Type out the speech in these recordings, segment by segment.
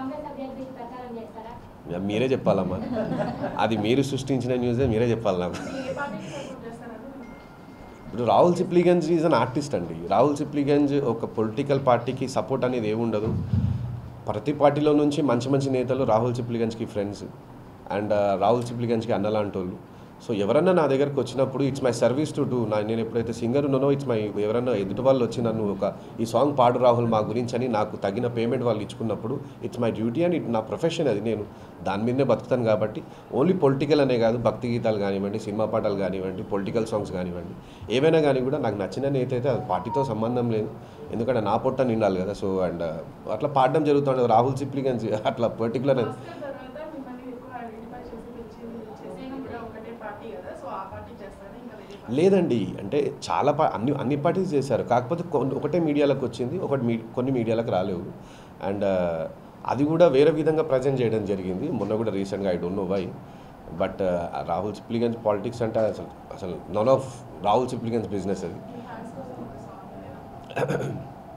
కాంగ్రెస్ అభ్యర్థికి ప్రచారం చేస్తారా మీరే చెప్పాలమ్మా అది మీరు సృష్టించిన న్యూసే మీరే చెప్పాలి నాకు ఏ పార్టీకి సపోర్ట్ చేస్తారని ఇప్పుడు Rahul Sipligunj is an artist అండి రాహుల్ సిప్లిగంజ్ ఒక పొలిటికల్ పార్టీకి సపోర్ట్ అనేది ఏముండదు ప్రతి పార్టీలో నుంచి మంచి మంచి నేతలు రాహుల్ సిప్లిగంజ్కి ఫ్రెండ్స్ అండ్ రాహుల్ సిప్లిగంజ్కి అన్నలాంటి వాళ్ళు సో ఎవరన్నా నా దగ్గరకు వచ్చినప్పుడు it's my service to do నా నేను ఎప్పుడైతే సింగర్ ఉన్నానో ఇట్స్ మై ఎవరన్నా ఎదుటి వాళ్ళు వచ్చి నన్ను ఒక ఈ సాంగ్ పాడు రాహుల్ మా గురించి అని నాకు తగిన పేమెంట్ వాళ్ళు ఇచ్చుకున్నప్పుడు it's my duty and it నా ప్రొఫెషన్ అది నేను దాని మీదనే బతుకుతాను కాబట్టి ఓన్లీ పొలిటికల్ అనే కాదు భక్తి గీతాలు కానివ్వండి సినిమా పాటలు కానివ్వండి పొలిటికల్ సాంగ్స్ కానివ్వండి ఏవైనా కానీ కూడా నాకు నచ్చిన నేత అయితే అది పార్టీతో సంబంధం లేదు ఎందుకంటే నా పొట్ట నిండాలి కదా సో అండ్ అట్లా పాడడం జరుగుతుంది రాహుల్ సిప్లిగంజ్ అట్లా పర్టికులర్ ఆస్కర్ తర్వాత మిమ్మల్ని ఎక్కువ ఐడెంటిఫై చేసి పిలిచింది చేసేది కూడా ఒకటే పార్టీ కదా సో ఆ పార్టీ చేస్తారా ఇంకా వేరే పార్టీ లేదండి అంటే చాలా పా అన్ని అన్ని పార్టీస్ చేశారు కాకపోతే కొన్ని ఒకటే మీడియాలకు వచ్చింది ఒకటి మీ కొన్ని మీడియాలకు రాలేవు అండ్ అది కూడా వేరే విధంగా ప్రజెంట్ చేయడం జరిగింది మొన్న కూడా రీసెంట్గా I don't know why but Rahul Sipligunj politics అంటే అసలు అసలు none of Rahul Sipligunj business అది మీ ఫ్యాన్స్ కోసం ఒక సాంగ్ ఏదైనా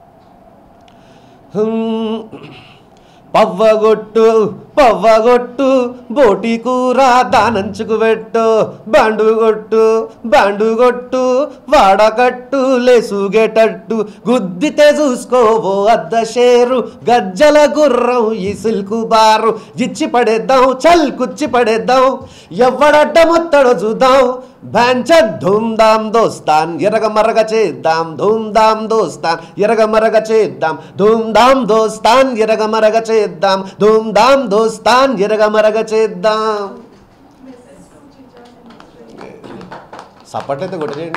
హ్మ్. పవ్వగొట్టు పవ్వగొట్టు బోటి కూర దానంచుకు పెట్టు బండు కొట్టు బండు కొట్టు వాడకట్టు లేసుగేటట్టు గుద్దితే చూసుకోవో అద్ద షేరు గజ్జల గుర్రం ఈ సిల్కు బారు ఇచ్చి పడేద్దాం చల్ కుచ్చి పడేద్దాం ఎవడడ్డ ముత్తడో చూద్దాం భ్యాంచ ధూమ్ ధామ్ దోస్తాన్ ఎరగ మరగ చేద్దాం ధూమ్ ధామ్ దోస్తాన్ ఎరగ మరగ చేద్దాం ధూమ్ ధామ్ దోస్తాన్ ఎరగ మరగ చేద్దాం ధూమ్ ధామ్ దోస్తాన్ ఎరగ మరగ చేద్దాం మెసేజ్ టు చిచాస్ ఇండస్ట్రీ సపోర్ట్ అయితే కొట్టేయండి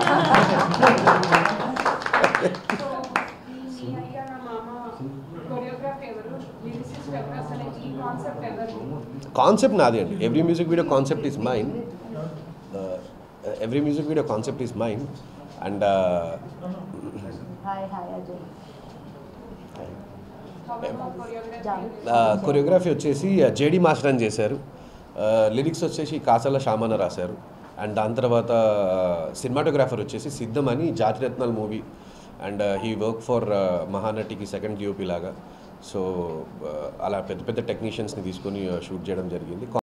సో మీ అయ్యా నా మామ కొరియోగ్రాఫ్ ఎవరు లిరిసిస్ట్ ఎవరు అసలు ఈ కాన్సెప్ట్ ఎవరు కాన్సెప్ట్ నాది అండి every music video concept is mine every music video concept is mine and hi hi Ajay choreograph choreography వచ్చేసి జేడి మాస్టర్ అని చేశారు లిరిక్స్ వచ్చేసి కాసల షామాన రాశారు అండ్ దాని తర్వాత సినిమాటోగ్రాఫర్ వచ్చేసి సిద్ధం అని Jathi Ratnalu movie and he work for మహానటికి సెకండ్ డిఓపి లాగా సో అలా పెద్ద పెద్ద టెక్నీషియన్స్ని తీసుకొని షూట్ చేయడం జరిగింది